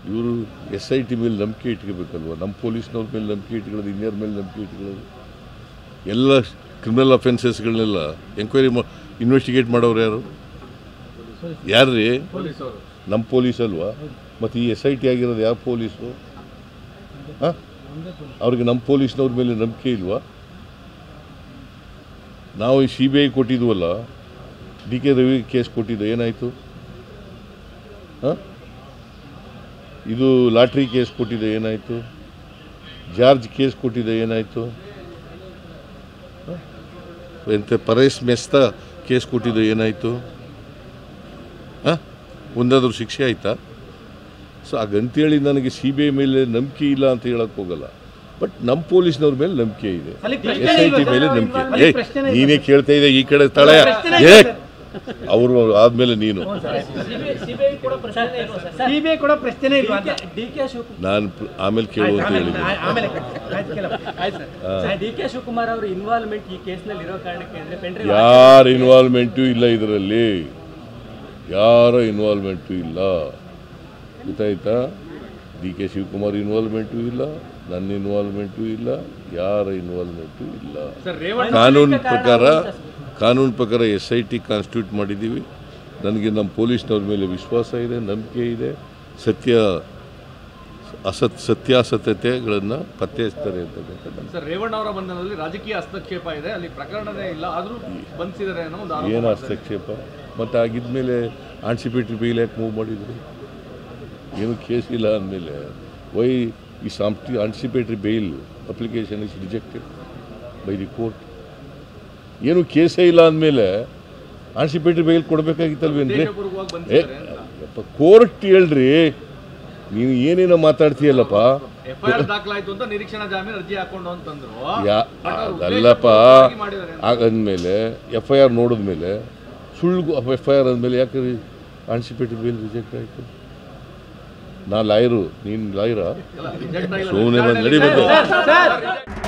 ಇವರು S I T ಮೇಲೆ ನಂಬಿಕೆ ಇಟ್ಕೋಬೇಕಲ್ವ ನಮ್ಮ ಪೊಲೀಸ್ನವ್ರ ಮೇಲೆ ನಂಬಿಕೆ ಇಟ್ಕೊಳ್ಳೋದು ಇನ್ಯಾರ ಮೇಲೆ ನಂಬಿಕೆ ಇಟ್ಕೊಳ್ಳೋದು ಎಲ್ಲ ಕ್ರಿಮಿನಲ್ ಅಫೆನ್ಸಸ್ಗಳನ್ನೆಲ್ಲ ಎಂಕ್ವೈರಿ ಮಾ ಇನ್ವೆಸ್ಟಿಗೇಟ್ ಮಾಡೋರು ಯಾರು ಯಾರು ರೀ ನಮ್ಮ ಪೊಲೀಸ್ ಅಲ್ವಾ ಮತ್ತು ಈ ಎಸ್ ಐ ಟಿ ಆಗಿರೋದು ಯಾವ ಪೊಲೀಸು ಹಾಂ ಅವ್ರಿಗೆ ನಮ್ಮ ಪೊಲೀಸ್ನವ್ರ ಮೇಲೆ ನಂಬಿಕೆ ಇಲ್ವಾ ನಾವು ಈ ಸಿ ಬಿ ಐ ಕೊಟ್ಟಿದ್ವಲ್ಲ ಡಿ ಕೆ ರವಿ ಕೇಸ್ ಕೊಟ್ಟಿದ್ದು ಏನಾಯಿತು ಹಾಂ ಇದು ಲಾಟ್ರಿ ಕೇಸ್ ಕೊಟ್ಟಿದ್ದು ಏನಾಯಿತು ಜಾರ್ಜ್ ಕೇಸ್ ಕೊಟ್ಟಿದ್ದು ಏನಾಯಿತು ಎಂತ ಪರೇಶ್ ಮೆಸ್ತ ಕೇಸ್ ಕೊಟ್ಟಿದ್ದು ಏನಾಯಿತು ಹಾಂ ಒಂದಾದ್ರೂ ಶಿಕ್ಷೆ ಆಯಿತಾ ಸೊ ಹಾಗಂತೇಳಿ ನನಗೆ ಸಿ ಬಿ ಐ ಮೇಲೆ ನಂಬಿಕೆ ಇಲ್ಲ ಅಂತ ಹೇಳಕ್ಕೆ ಹೋಗಲ್ಲ ಬಟ್ ನಮ್ಮ ಪೊಲೀಸ್ನವ್ರ ಮೇಲೆ ನಂಬಿಕೆ ಇದೆ ಅಲ್ಲಿ ಎಸ್ ಐ ಟಿ ಮೇಲೆ ನಂಬಿಕೆ ಅಲ್ಲಿ ಏ ಪ್ರಶ್ನೆನೇ ನೀನೇ ಕೇಳ್ತಾ ಇದೆ ಈ ಕಡೆ ತಳ ಏ ಅವರು ಆದ್ಮೇಲೆ ನೀನು ಸಿಬಿಐ ಕೂಡ ಪ್ರಶ್ನೆ ಇಲ್ವಾ ಸರ್ ಸಿಬಿಐ ಕೂಡ ಪ್ರಶ್ನೆನೇ ಇಲ್ವಾ ಅಂತ ಡಿ ಕೆ ಶಿವಕುಮಾರ್ ನಾನು ಪ್ರ- ಆಮೇಲೆ ಕೇಳು ಅಂತ ಆಮೇಲೆ ಹೇಳಿದ್ದೆ ಆಮೇಲೆ ಆಯ್ತು ಕೇಳಪ್ಪ. ಆಯ್ತು ಸರ್ ಡಿ ಕೆ ಶಿವಕುಮಾರ್ ಅವರ ಇನ್ವಾಲ್ವ್ಮೆಂಟ್ ಈ ಕೇಸ್ನಲ್ಲಿ ಇರೋ ಕಾರಣಕ್ಕೆ ಅಂದ್ರೆ ಪೆಂಡ್ರೈವ್ ಯಾರ ಇನ್ವಾಲ್ವ್ಮೆಂಟು ಇಲ್ಲ ಇದರಲ್ಲಿ ಯಾರ ಇನ್ವಾಲ್ವ್ಮೆಂಟು ಇಲ್ಲ ಗೊತ್ತಾಯ್ತಾ ಡಿ ಕೆ ಶಿವಕುಮಾರ್ ಇನ್ವಾಲ್ವ್ಮೆಂಟು ಇಲ್ಲ ನನ್ನ ಇನ್ವಾಲ್ವ್ಮೆಂಟು ಇಲ್ಲ ಯಾರ ಇನ್ವಾಲ್ವ್ಮೆಂಟು ಇಲ್ಲ ಕಾನೂನು ಪ್ರಕಾರ ಕಾನೂನು ಪ್ರಕಾರ ಎಸ್ ಐ ಟಿ ಕಾನ್ಸ್ಟಿಟ್ಯೂಟ್ ಮಾಡಿದ್ದೀವಿ ನನಗೆ ನಮ್ಮ ಪೊಲೀಸ್ನವ್ರ ಮೇಲೆ ವಿಶ್ವಾಸ ಇದೆ ನಂಬಿಕೆ ಇದೆ ಸತ್ಯ ಅಸತ್ ಸತ್ಯಾಸತ್ಯತೆಗಳನ್ನು ಪತ್ತೆ ಹಚ್ತಾರೆ ಅಂತಕ್ಕಂಥ ನಂಬಿಕೆ. ಸರ್ ರೇವಣ್ಣ ಅವರ ಬಂಧನದಲ್ಲಿ ರಾಜಕೀಯ ಹಸ್ತಕ್ಷೇಪ ಇದೆ ಅಲ್ಲಿ ಪ್ರಕರಣನೇ ಇಲ್ಲ ಆದರೂ ಬಂಧಿಸಿದ್ದಾರೆ ಅನ್ನೋ ಒಂದು ಆರೋಪ ಏನು ಹಸ್ತಕ್ಷೇಪ ಮತ್ತು ಆಗಿದ್ಮೇಲೆ ಆನ್ಸಿಪೇಟ್ರಿ ಬೇಲ್ ಯಾಕೆ ಮೂವ್ ಮಾಡಿದ್ರು ಏನು ಕೇಸ್ ಇಲ್ಲ ಅಂದಮೇಲೆ ವೈ ಈ ಸಾಂಪ್ಟಿ anticipatory bail application is rejected by the court ಏನು ಕೇಸೇ ಇಲ್ಲ ಅಂದಮೇಲೆ ಆನ್ಸಿಪೇಟ್ರಿ ಬೇಲ್ ಕೊಡಬೇಕಾಗಿತ್ತಲ್ವೇನ್ರಿ ಉದ್ದೇಶಪೂರ್ವಕವಾಗಿ ಏ ಬಂಧಿಸಿದ್ದಾರೆ ಕೋರ್ಟ್ ಹೇಳ್ರಿ ನೀನು ಏನೇನೋ ಮಾತಾಡ್ತೀಯಲ್ಲಪ್ಪ ಎಫ್ ಐ ಆರ್ ದಾಖಲಾಯ್ತು ಅಂತ ನಿರೀಕ್ಷಣಾ ಜಾಮೀನು ಅರ್ಜಿ ಹಾಕೊಂಡು ಅಂತಂದ್ರು ಯಾ But ಅವ್ರು ಅದಲ್ಲಪ್ಪ ಉದ್ದೇಶಪೂರ್ವಕವಾಗಿ ಮಾಡಿದ್ದಾರೆ ಅಂತ. ಆಗಂದ್ಮೇಲೆ ಎಫ್ ಐ ಆರ್ ನೋಡಿದ್ಮೇಲೆ ಸುಳ್ಳು ಎಫ್ ಐ ಆರ್ ಅಂದಮೇಲೆ ಯಾಕೆ ಆನ್ಸಿಪೇಟೆಡ್ ಬೇಲ್ ರಿಜೆಕ್ಟ್ ಆಯಿತು ನಾ ಲಾಯರು ನೀನು ಲಾಯರಾ ಎಲ್ಲ reject ಆಗಿಲ್ಲ. ಸುಮ್ಮನೆ ಬಂದು ನಡಿ ಬಂದು ಸರ್